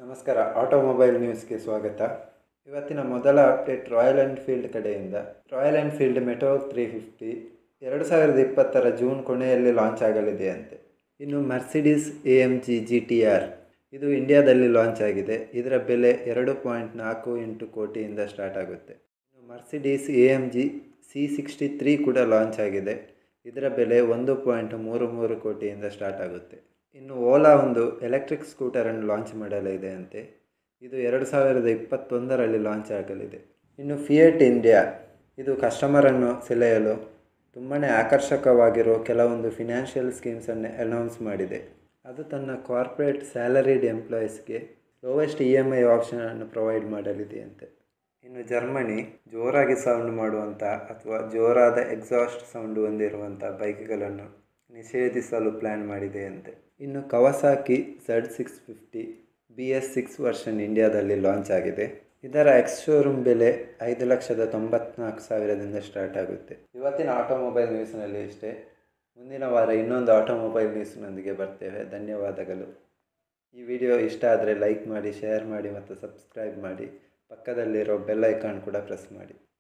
ನಮಸ್ಕಾರ ಆಟೋಮೊಬೈಲ್ ನ್ಯೂಸ್ಗೆ ಸ್ವಾಗತ ಇವತ್ತಿನ ಮೊದಲ ಅಪ್ಡೇಟ್ ರಾಯಲ್ ಎನ್ಫೀಲ್ಡ್ ಕಡೆಯಿಂದ Royal Enfield Meteor three fifty ಎರಡು ಸಾವಿರದ ಇಪ್ಪತ್ತರ ಜೂನ್ ಕೊನೆಯಲ್ಲಿ ಲಾಂಚ್ ಆಗಲಿದೆ ಅಂತೆ ಇನ್ನು Mercedes A M G G T R ಇದು ಇಂಡಿಯಾದಲ್ಲಿ ಲಾಂಚ್ ಆಗಿದೆ ಇದರ ಬೆಲೆ ಎರಡು ಪಾಯಿಂಟ್ ನಾಲ್ಕು ಎಂಟು ಕೋಟಿಯಿಂದ ಸ್ಟಾರ್ಟ್ ಆಗುತ್ತೆ ಇನ್ನು Mercedes A M G C sixty three ಕೂಡ ಲಾಂಚ್ ಆಗಿದೆ ಇದರ ಬೆಲೆ ಒಂದು ಪಾಯಿಂಟ್ ಮೂರು ಮೂರು ಕೋಟಿಯಿಂದ ಸ್ಟಾರ್ಟ್ ಆಗುತ್ತೆ ಇನ್ನು ಓಲಾ ಒಂದು ಎಲೆಕ್ಟ್ರಿಕ್ ಸ್ಕೂಟರನ್ನು ಲಾಂಚ್ ಮಾಡಲಿದೆ ಅಂತೆ ಇದು ಎರಡು ಸಾವಿರದ ಇಪ್ಪತ್ತೊಂದರಲ್ಲಿ ಲಾಂಚ್ ಆಗಲಿದೆ ಇನ್ನು ಫಿಯೇಟ್ ಇಂಡಿಯಾ ಇದು ಕಸ್ಟಮರನ್ನು ಸೆಳೆಯಲು ತುಂಬಾ ಆಕರ್ಷಕವಾಗಿರೋ ಕೆಲವೊಂದು ಫಿನಾನ್ಷಿಯಲ್ ಸ್ಕೀಮ್ಸನ್ನು ಅನೌನ್ಸ್ ಮಾಡಿದೆ ಅದು ತನ್ನ ಕಾರ್ಪೊರೇಟ್ ಸ್ಯಾಲರಿಡ್ ಎಂಪ್ಲಾಯೀಸ್ಗೆ ಲೋವೆಸ್ಟ್ ಇ ಎಮ್ ಐ ಆಪ್ಷನನ್ನು ಪ್ರೊವೈಡ್ ಮಾಡಲಿದೆ ಅಂತೆ ಇನ್ನು ಜರ್ಮನಿ ಜೋರಾಗಿ ಸೌಂಡ್ ಮಾಡುವಂಥ ಅಥವಾ ಜೋರಾದ ಎಕ್ಸಾಸ್ಟ್ ಸೌಂಡ್ ಹೊಂದಿರುವಂಥ ಬೈಕ್ಗಳನ್ನು ನಿಷೇಧಿಸಲು ಪ್ಲ್ಯಾನ್ ಮಾಡಿದೆ ಅಂತೆ ಇನ್ನು Kawasaki Z six fifty B S six version ಇಂಡಿಯಾದಲ್ಲಿ ಲಾಂಚ್ ಆಗಿದೆ ಇದರ ಎಕ್ಸ್ ಶೋರೂಮ್ ಬೆಲೆ ಐದು ಲಕ್ಷದ ತೊಂಬತ್ನಾಲ್ಕು ಸಾವಿರದಿಂದ ಸ್ಟಾರ್ಟ್ ಆಗುತ್ತೆ ಇವತ್ತಿನ ಆಟೋಮೊಬೈಲ್ ನ್ಯೂಸ್ನಲ್ಲಿ ಇಷ್ಟೇ ಮುಂದಿನ ವಾರ ಇನ್ನೊಂದು ಆಟೋಮೊಬೈಲ್ ನ್ಯೂಸ್ನೊಂದಿಗೆ ಬರ್ತೇವೆ ಧನ್ಯವಾದಗಳು ಈ ವಿಡಿಯೋ ಇಷ್ಟ ಆದರೆ ಲೈಕ್ ಮಾಡಿ ಶೇರ್ ಮಾಡಿ ಮತ್ತು ಸಬ್ಸ್ಕ್ರೈಬ್ ಮಾಡಿ ಪಕ್ಕದಲ್ಲಿರೋ ಬೆಲ್ ಐಕಾನ್ ಕೂಡ ಪ್ರೆಸ್ ಮಾಡಿ